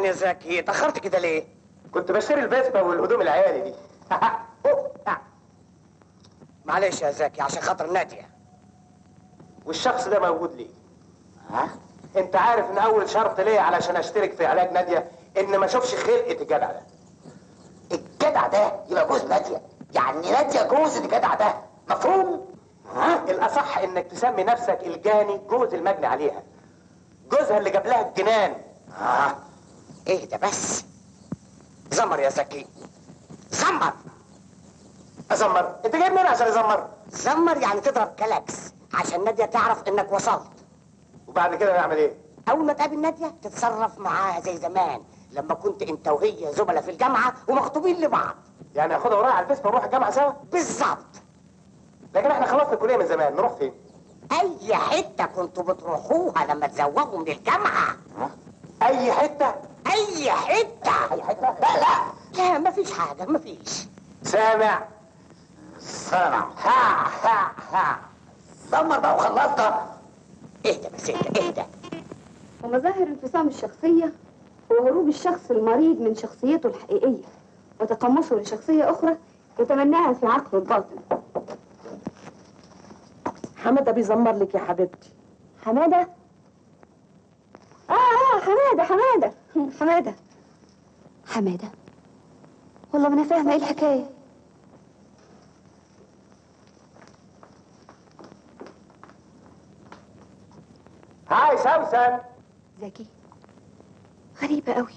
يا زكي اتاخرت كده ليه كنت بشتري الفيسبا والهدوم العيالي دي معلش يا زكي عشان خاطر ناديه والشخص ده موجود ليه ها انت عارف ان اول شرط ليا علشان اشترك في علاج ناديه ان ما اشوفش خلقه الجدع ده الجدع ده يبقى جوز ناديه يعني ناديه جوز الجدع ده مفهوم ها الاصح انك تسمي نفسك الجاني جوز المجني عليها جوزها اللي جاب لها الجنان اه ايه ده بس زمر يا زكي زمر ازمر انت جايب مين عشان ازمر زمر يعني تضرب كلاكس عشان ناديه تعرف انك وصلت وبعد كده نعمل ايه اول ما تقابل ناديه تتصرف معاها زي زمان لما كنت انت وهي زملاء في الجامعه ومخطوبين لبعض يعني اخدها ورايا على الفيسبا ونروح الجامعه سوا بالظبط لكن احنا خلصنا الكليه من زمان نروح فين اي حته كنتوا بتروحوها لما تزوغوا من الجامعه اي حته اي حته اي حته لا لا لا مفيش حاجه مفيش سامع سامع ها ها ها دمر بقى وخلصنا اهدى بس اهدى اهدى ومظاهر انفصام الشخصية هو هروب الشخص المريض من شخصيته الحقيقية وتقمصه لشخصية أخرى يتمناها في عقله الباطن حماده بيزمر لك يا حبيبتي حمادة آه آه حمادة حمادة حمادة حمادة والله ما أنا فاهمة إيه الحكاية هاي سوسن زكي غريبة قوي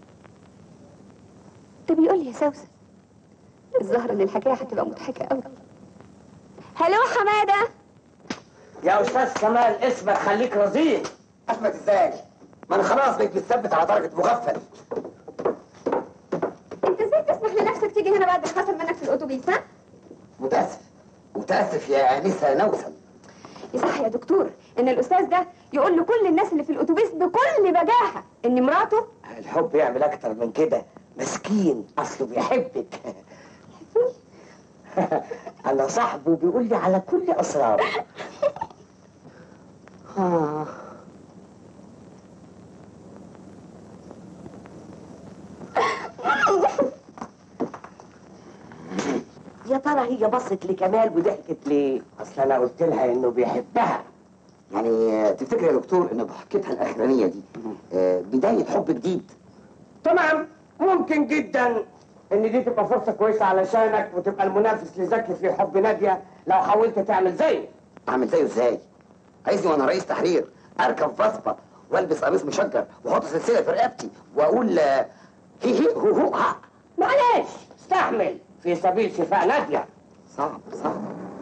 ده بيقول لي يا سوسن الظاهر ان الحكاية هتبقى مضحكة قوي هلو حمادة يا استاذ كمال اسمك خليك رزين اثبت ازاي ما انا خلاص بقيت متثبت على درجه مغفل انت ازاي تسمح لنفسك تيجي هنا بعد اللي حصل منك في الاتوبيس ها؟ متاسف متاسف يا انسه نوسن يصح يا دكتور ان الاستاذ ده يقول لكل الناس اللي في الاتوبيس بكل بجاحة ان مراته الحب يعمل اكتر من كده مسكين اصله بيحبك انا صاحبه بيقول لي على كل اسراره آه. يا ترى هي بصت لكمال وضحكت ليه؟ اصل انا قلت لها انه بيحبها يعني آه، تفتكر يا دكتور ان ضحكتها الاخرانيه دي آه، بدايه حب جديد تمام ممكن جدا ان دي تبقى فرصه كويسه علشانك وتبقى المنافس لزكي في حب ناديه لو حاولت تعمل زيه اعمل زيه ازاي عايزني وانا رئيس تحرير اركب فاسبه والبس قميص مشجر واحط سلسله في رقبتي واقول آه، هي هي هو هو ها معلش استحمل في سبيل شفاء ناديه صعب صعب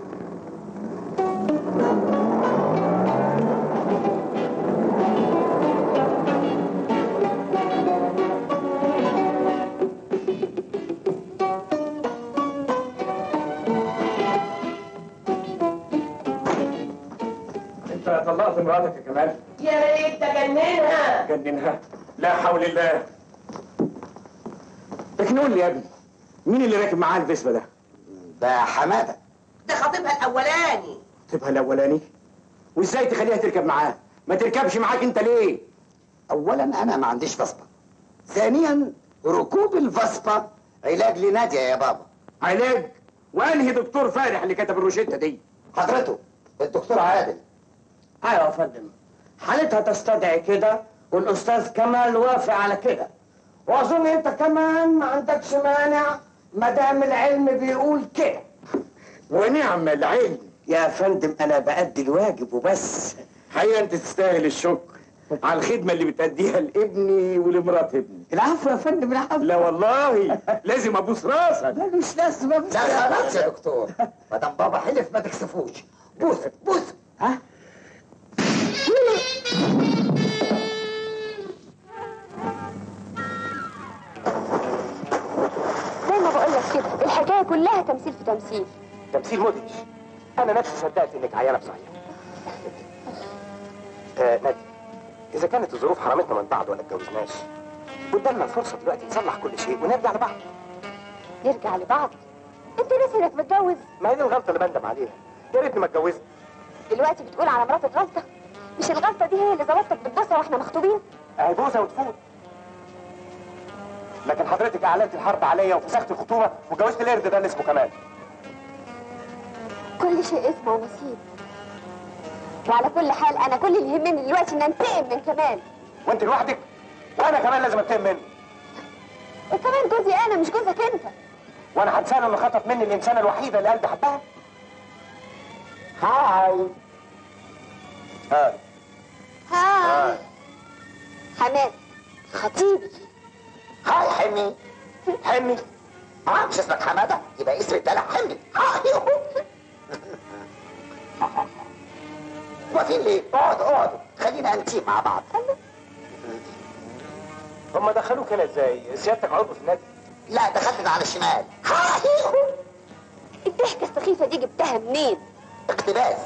انت طلقت مراتك يا كمال يا ريت تجننها جننها لا حول الله لكن قول لي يا ابني مين اللي راكب معاه الفيسبا ده؟ ده حماده ده خطيبها الاولاني تبقى الاولاني وازاي تخليها تركب معاه؟ ما تركبش معاك انت ليه؟ اولا انا ما عنديش فاسبه ثانيا ركوب الفاسبه علاج لناديه يا بابا علاج وانهي دكتور فارح اللي كتب الروشته دي؟ حضرته الدكتور عادل ايوه يا فندم حالتها تستدعي كده والاستاذ كمال وافق على كده واظن انت كمان ما عندكش مانع ما دام العلم بيقول كده ونعم العلم يا فندم انا بأدي الواجب وبس حقيقة انت تستاهل الشكر على الخدمة اللي بتأديها لابني ولمرات ابني العفو يا فندم العفو لا والله لازم ابوس راسك ملوش لازمه لا خلاص يا دكتور ما دام بابا حلف ما تكسفوش بوس بوس ها زي ما بقول لك كده الحكاية كلها تمثيل في تمثيل تمثيل مدهش انا نفسي صدقت انك عيانه بصحيح آه نادي اذا كانت الظروف حرمتنا من بعض ولا اتجوزناش قدامنا الفرصه دلوقتي نصلح كل شيء ونرجع لبعض نرجع لبعض انت ناسي انك متجوز ما هي دي الغلطه اللي بندم عليها يا ريتني ما اتجوزت دلوقتي بتقول على مراتك غلطة مش الغلطة دي هي اللي ظبطتك بالبصرة واحنا مخطوبين اهي بوسه وتفوت لكن حضرتك اعلنت الحرب عليا وفسخت الخطوبه وجوزت القرد ده اللي اسمه كمال كل شيء اسمه ونصيب وعلى كل حال انا كل اللي يهمني دلوقتي ان انتقم من كمال وانت لوحدك وانا كمان لازم انتقم منه وكمان جوزي انا مش جوزك انت وانا هنساله انه خطف مني الانسانه الوحيده اللي قلبي حبها هاي هاي ها حماد خطيبي هاي حمي حمي اه مش اسمك حماده يبقى اسم الدلع حمي هاي واقفين ليه؟ اقعدوا اقعدوا خلينا انتيم مع بعض هم دخلوك هنا ازاي؟ سيادتك عضو في النادي لا دخلت من على الشمال هاي الضحكه السخيفه دي جبتها منين اقتباس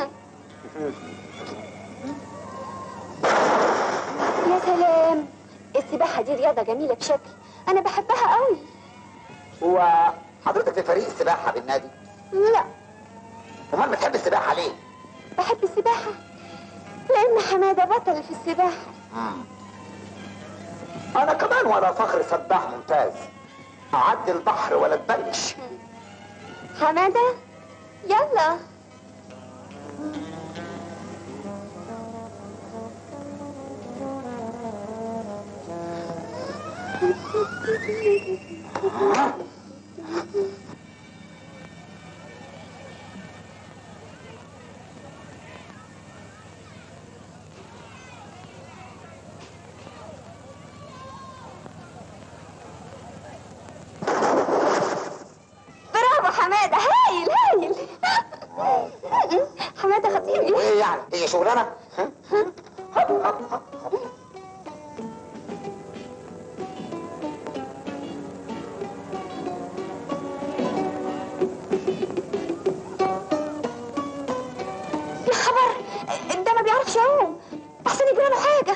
يا سلام السباحه دي رياضه جميله بشكل انا بحبها قوي هو حضرتك في فريق السباحه بالنادي لا امال بتحب السباحه ليه؟ بحب السباحه لان حماده بطل في السباحه انا كمان وانا فخر سباح ممتاز اعدي البحر ولا تبلش حماده يلا برافو حماده هايل هايل حماده خطير وايه يعني؟ هي شغلانه؟ ها؟ يا خبر ده ما بيعرفش يعوم احسن يجرى له حاجه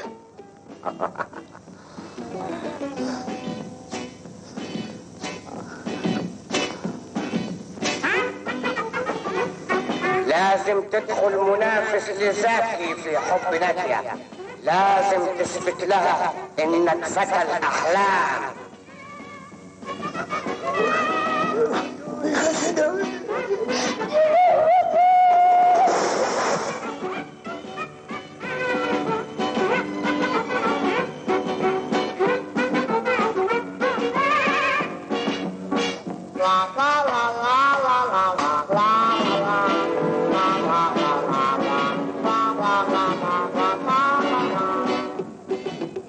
لازم تدخل منافس لزكي في حب نادية لازم تثبت لها انك فتى الاحلام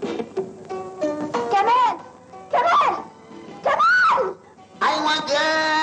كمان كمان كمان ايوه جاي